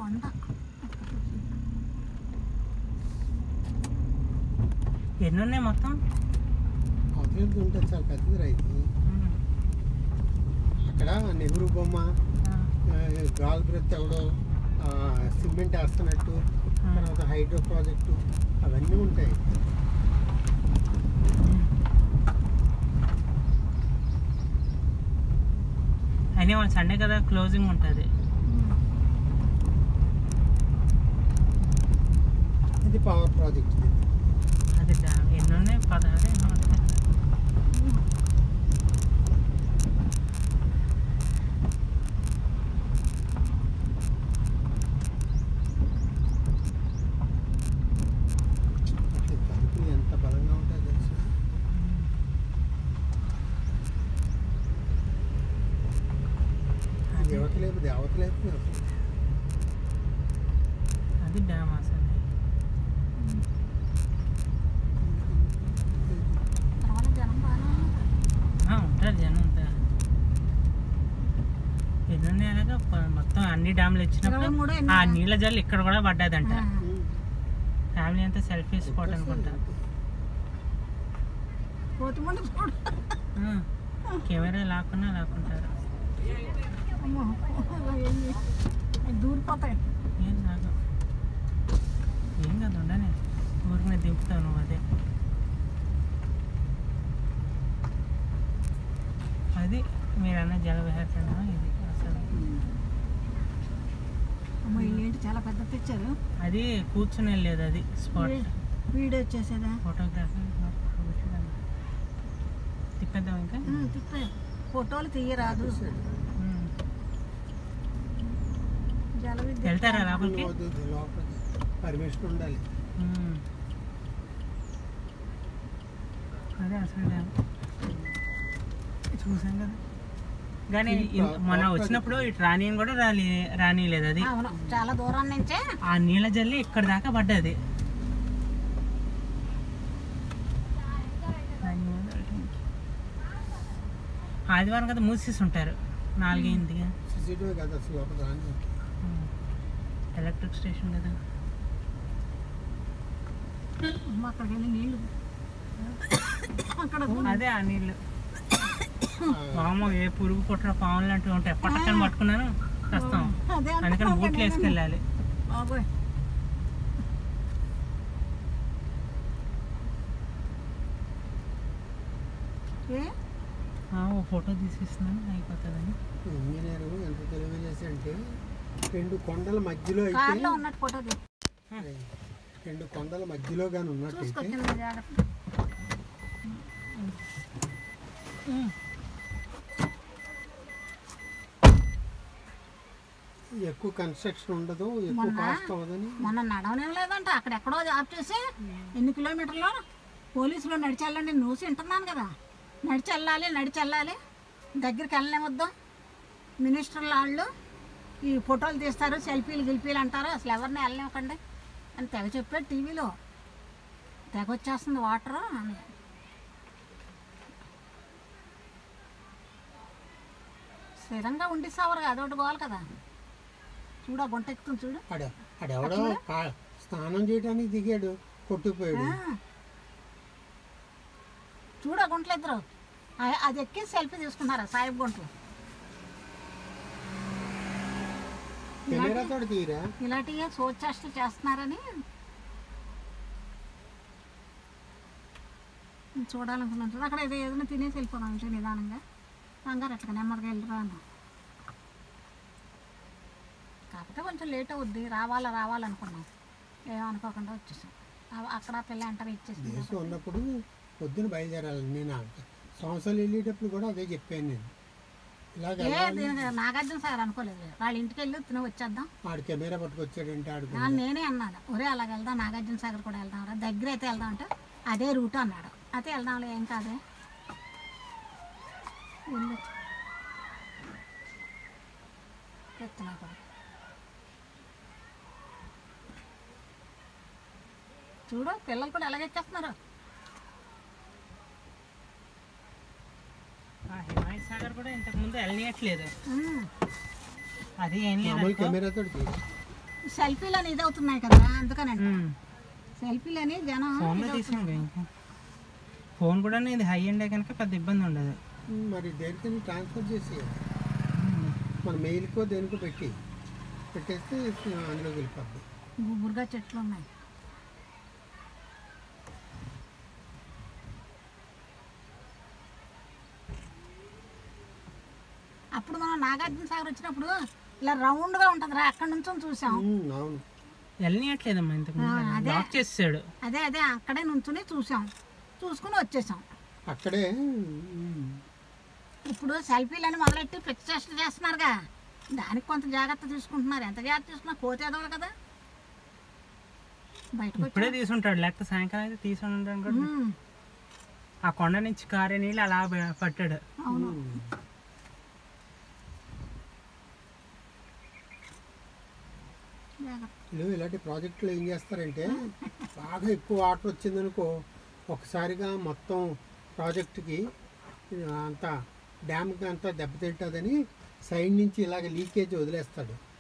కొండ ఎన్ని ఉన్నాయి మొత్తం అవతల ఉంటే చాలా పెద్దది రైతు ఉమ్. అక్కడ నెహ్రూ బొమ్మ ఆ, ఆ, గాల్ బ్రెత్ ఎవడో ఆ, సిమెంట్ వేస్తున్నట్టు ఆ. తర్వాత హైడ్రో ప్రాజెక్టు అవన్నీ ఉంటాయి అయినా వాళ్ళు సండే కదా క్లోజింగ్ ఉంటుంది ఇది పవర్ ప్రాజెక్ట్ ఇది. అది డ్యామ్ ఎన్ని ఉన్నాయి పదహారు ఎన్నో ఉంటాయి ఈ తలుపులు ఎంత బలంగా ఉంటాయో తెలుసు అది దేవతలేపు దేవతలేపు అసలు అది డ్యామ్ అసలు తర్వాత జనం బాగానే ఉన్నారు. ఆ, ఉంటారు జనం ఉంటారు ఎన్ని ఉన్నాయి అలాగా ప- మొత్తం అన్ని డ్యామ్లు ఇచ్చినప్పుడు ఇరవై మూడో ఆ ఎన్నో? నీళ్ళ జల్లు ఇక్కడ కూడా పడ్డదంట ఆ. ఫ్యామిలీ అంతా సెల్ఫీ స్పాట్ అనుకుంటా పోతుమంటే చూడు ఆ, కెమెరా లాక్కున్నా లాక్కుంటారు అమ్మో అవి అవి దూరిపోతాయి ఏం కాదు ఏం కాదు ఉండని ఊరికి దింపుతావు నువ్వు అదే అది మీరన్న జల విహారచంద్రం ఇది అసలు అమ్మో ఏంటి చాలా పెద్ద తెచ్చారు అది కూర్చుని వెళ్ళేది అది స్పాట్ వీ- వీడియో వచ్చేసేదా ఫోటోగ్రఫీ తిప్పేద్దాం ఇంకా ఉమ్, తిప్పే ఫోటోలు తీయరాదు ఉమ్. జల విద్యుత్ వెళ్తారా లోపలికి లోపలికి పర్మిషన్ ఉండాలి ఉమ్. అదే అసలు డ్యామ్ చూసాం కదా కానీ ఇన్- మొన్న వచ్చినప్పుడు ఇటు రాని కూడా రాని రానిలేదు అది అవును చాలా దూరం నుంచే ఆ నీళ్ళ జల్లి ఇక్కడ దాకా పడ్డది ఆదివారం కదా మూసేసి ఉంటారు నాలుగైందిగా సీసీటీవీ కదా అసలు లోపల రాని ఎలక్ట్రిక్ స్టేషన్ కదా అమ్మ అక్కడికి వెళ్ళి నీళ్ళు అక్కడ అదే ఆ నీళ్ళు పాము ఏ పురుగు పుట్టిన పాములు లాంటివి ఉంటాయి పట్టకని పట్టుకున్నాను కష్టం అదే అందుకని బూట్లు వేసుకెళ్ళాలి బాబోయ్ ఏ ఆ, ఓ ఫోటో తీసిస్తున్నాను అయిపోతుందని ఇంజనీర్ ఎంత తెలివి చేసి అంటే రెండు కొండల మధ్యలో అయితే కార్లో ఉన్నట్టు ఫోటో తీ రెండు కొండల మధ్యలో కానీ ఉన్నట్టయితే చూసుకొచ్చింది జాగ్రత్త ఎక్కువ కన్స్ట్రక్షన్ ఉండదు ఎక్కువ మొన్న- కాస్ట్ అవ్వదని మొన్న నడవనేం లేదంట అక్కడెక్కడో ఆఫ్ చేసి ఎన్ని కిలోమీటర్లు పోలీసులు నడిచి వెళ్ళండి న్యూస్ వింటున్నాను కదా నడిచి వెళ్ళాలి నడిచి వెళ్ళాలి దగ్గరికి వెళ్ళలేమొద్దు మినిస్టర్ల వాళ్ళు ఈ ఫోటోలు తీస్తారు సెల్ఫీలు గిల్ఫీలు అంటారు అసలు ఎవరిని వెళ్ళనివ్వకండి అని తెగ చెప్పాడు టీవీలో తెగ వచ్చేస్తుంది వాటర్ అని స్థిరంగా ఉండి సావరు అదొకటి గోవాలి కదా చూడు ఆ గుంట ఎక్కుతుంది చూడు ఆడ ఆడెవడో కా- స్నానం చేయడానికి దిగాడు కొట్టుకుపోయాడు ఆ. చూడు ఆ గుంటలు ఇద్దరు ఆ- అది ఎక్కి సెల్ఫీ తీసుకున్నారా సాయిబ్ గుంటలు కెమెరాతో తీరా ఇలాంటివి సోచేష్టలు చేస్తున్నారని చూడాలనుకున్నాను అక్కడ ఏదో ఏదైనా తినేసి వెళ్ళిపోదాం అంటే నిదానంగా కంగారు అట్లా నెమ్మదిగా వెళ్ళిరా అన్న కాకపోతే కొంచెం లేట్ అవుద్ది రావాలా రావాలనుకున్నాం ఏమనుకోకుండా వచ్చేసాం ఆ- అక్కడ ఆ పిల్ల అంటారు ఇచ్చేసింది దేశం ఉన్నప్పుడు పొద్దున బయలుదేరాలి నేను ఆ సంవత్సరాలు వెళ్ళేటప్పుడు కూడా అదే చెప్పాను నేను ఇలాగ ఏ దీనికి నాగార్జున సార్ అనుకోలేదు వాళ్ళ ఇంటికి వెళ్ళి తిని వచ్చేద్దాం ఆడు కెమెరా పట్టుకొచ్చాడంటే ఆడు ఆ, నేనే అన్నాను ఒరే అలాగ వెళ్దాం నాగార్జున సాగర్ కూడా వెళ్దాం రా దగ్గర అయితే వెళ్దాం అంటే అదే రూట్ అన్నాడు అయితే వెళ్దాంలే ఏం కాదే వెళ్ళు. ఎత్తున్నా కూడా చూడు పిల్లలు కూడా ఎలాగెక్కేస్తున్నారు ఆ హిమాయత్ సాగర్ కూడా ఇంతకు ముందు వెళ్ళనియట్లేదు ఉమ్. అది ఏం లేదు మామూలు అనుకో. కెమెరాతో తీరా సెల్ఫీలని ఇది అవుతున్నాయి కదా అందుకనండి ఉమ్. సెల్ఫీలని జనం ఫోన్లో ఇది తీసాం ఇంకా ఫోన్ కూడా ఇది హై అండే కనుక పెద్ద ఇబ్బంది ఉండదు మరి దేనికని ట్రాన్స్ఫర్ చేసి మన మెయిల్కో దేనికో పెట్టి పెట్టేస్తే అందులోకి వెళ్ళిపోద్ది గుబురుగా చెట్లు ఉన్నాయి అప్పుడు మనం నాగార్జున సాగర్ వచ్చినప్పుడు ఇలా రౌండ్గా ఉంటుందిరా అక్కడ నుంచి చూసాం ఉమ్, అవును వెళ్ళనియట్లేదమ్మా ఇంతకు ఆ, అదే. లాక్ చేసాడు అదే అదే అక్కడే నుంచుని చూసాం చూసుకుని వచ్చేసాం అక్కడే ఉమ్, ఇప్పుడు సెల్ఫీలని మొదలెట్టి పిచ్చి చేష్టలు చేస్తున్నారుగా దానికి కొంత జాగ్రత్త తీసుకుంటున్నారు ఎంత జాగ్రత్త తీసుకున్నా కోతి ఎదవడు కదా బయటకు ఇప్పుడే వచ్చి తీసుంటాడు లేకపోతే సాయంకాలం అయితే తీసుకుని ఉంటాడు కూడా ఉమ్, ఆ కొండ నుంచి కారే నీళ్ళు అలా బ- పట్టాడు అవును ఉమ్. జాగ్రత్త వీళ్ళు ఇలాంటి ప్రాజెక్టులు ఏం చేస్తారంటే బాగా ఎక్కువ వాటర్ వచ్చిందనుకో ఒకసారిగా మొత్తం ప్రాజెక్టుకి అంతా డ్యామ్కి అంతా దెబ్బతింటుందని సైడ్ నుంచి ఇలాగ లీకేజ్ వదిలేస్తాడు